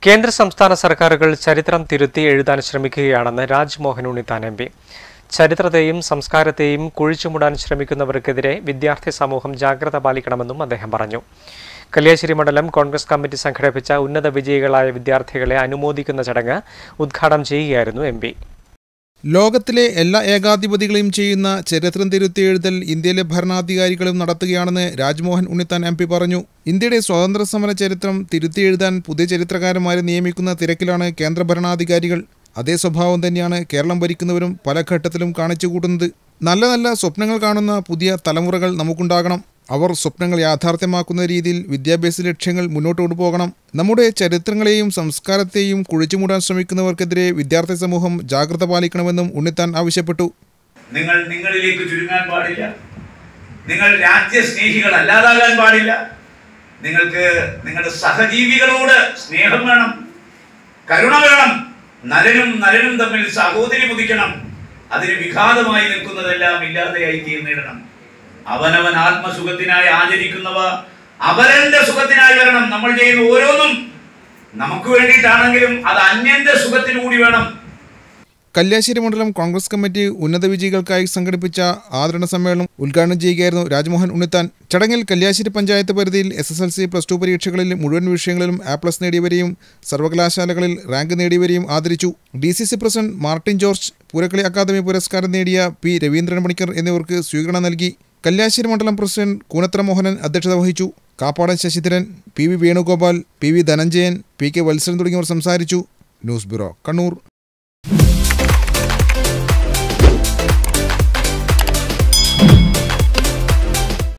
കേന്ദ്ര സംസ്ഥാന സർക്കാരുകൾ ചരിത്രം തിരുത്തി എഴുതാൻ ശ്രമിക്കുകയാണെന്ന് രാജ്മോഹൻ ഉണ്ണിത്താൻ എം പി ചരിത്രത്തെയും സംസ്കാരത്തെയും കുഴിച്ചുമൂടാൻ ശ്രമിക്കുന്നവർക്കെതിരെ വിദ്യാർത്ഥി സമൂഹം ജാഗ്രത പാലിക്കണമെന്നും അദ്ദേഹം പറഞ്ഞു കല്യാശ്ശേരി മണ്ഡലം കോൺഗ്രസ് കമ്മിറ്റി സംഘടിപ്പിച്ച ഉന്നത വിജയികളായ വിദ്യാർത്ഥികളെ അനുമോദിക്കുന്ന ചടങ്ങ് ഉദ്ഘാടനം ചെയ്യുകയായിരുന്നു എം പി ലോകത്തിലെ എല്ലാ ഏകാധിപതികളെയും ചെയ്യുന്ന ചരിത്രം തിരുത്തി എഴുതൽ ഇന്ത്യയിലെ ഭരണാധികാരികളും നടത്തുകയാണെന്ന് രാജ്മോഹൻ ഉണ്ണിത്താൻ എം പി പറഞ്ഞു ഇന്ത്യയുടെ സ്വാതന്ത്ര്യ സമര ചരിത്രം തിരുത്തി എഴുതാൻ പുതിയ ചരിത്രകാരന്മാരെ നിയമിക്കുന്ന തിരക്കിലാണ് കേന്ദ്ര ഭരണാധികാരികൾ അതേ സ്വഭാവം തന്നെയാണ് കേരളം ഭരിക്കുന്നവരും പല ഘട്ടത്തിലും കാണിച്ചു കൂട്ടുന്നത് നല്ല നല്ല സ്വപ്നങ്ങൾ കാണുന്ന പുതിയ തലമുറകൾ നമുക്കുണ്ടാകണം അവർ സ്വപ്നങ്ങൾ യാഥാർത്ഥ്യമാക്കുന്ന രീതിയിൽ വിദ്യാഭ്യാസ ലക്ഷ്യങ്ങൾ മുന്നോട്ട് കൊണ്ടുപോകണം നമ്മുടെ ചരിത്രങ്ങളെയും സംസ്കാരത്തെയും കുഴിച്ചുമൂടാൻ ശ്രമിക്കുന്നവർക്കെതിരെ വിദ്യാർത്ഥി സമൂഹം ജാഗ്രത പാലിക്കണമെന്നും ഉണ്ണിത്താൻ ആവശ്യപ്പെട്ടു നിങ്ങൾ നിങ്ങളിലേക്ക് ചുരുങ്ങാൻ പാടില്ല നിങ്ങൾ രാജ്യസ്നേഹികൾ അല്ലാതാകാൻ പാടില്ല നിങ്ങൾക്ക് നിങ്ങളുടെ സഹജീവികളോട് സ്നേഹം വേണം കരുണ വേണം നരനും നരനും തമ്മിൽ സഹോദരി മുതിക്കണം അതിന് വിഘാതമായി നിൽക്കുന്നതെല്ലാം ഇല്ലാതെയായി തീർന്നിടണം അവനവൻ ആത്മസുഖത്തിനായി ആചരിക്കുന്നവ അവരന്റെ സുഖത്തിനായി വരണം നമ്മൾ ചെയ്യുന്ന ഓരോന്നും നമുക്ക് വേണ്ടിയിട്ടാണെങ്കിലും അത് അന്യന്റെ സുഖത്തിനു കൂടി വേണം കല്യാശ്ശേരി മണ്ഡലം കോൺഗ്രസ് കമ്മിറ്റി ഉന്നത വിജയികൾക്കായി സംഘടിപ്പിച്ച ആദരണ സമ്മേളനം ഉദ്ഘാടനം ചെയ്യുകയായിരുന്നു രാജ്മോഹൻ ഉണ്ണിത്താൻ ചടങ്ങിൽ കല്യാശ്ശേരി പഞ്ചായത്ത് പരിധിയിൽ S S L C plus two പരീക്ഷകളിൽ മുഴുവൻ വിഷയങ്ങളിലും എ പ്ലസ് നേടിയവരെയും സർവകലാശാലകളിൽ റാങ്ക് നേടിയവരെയും ആദരിച്ചു D C C president Martin George പൂരക്കളി അക്കാദമി പുരസ്കാരം നേടിയ പി രവീന്ദ്രൻ പണിക്കർ എന്നിവർക്ക് സ്വീകരണം നൽകി കല്യാശ്ശേരി മണ്ഡലം പ്രസിഡന്റ് കൂനത്ര മോഹനൻ അധ്യക്ഷത വഹിച്ചു Kappadan Sasidharan P V Venugopal P V Dhananjayan P K Valsaran തുടങ്ങിയവർ സംസാരിച്ചു ന്യൂസ് ബ്യൂറോ കണ്ണൂർ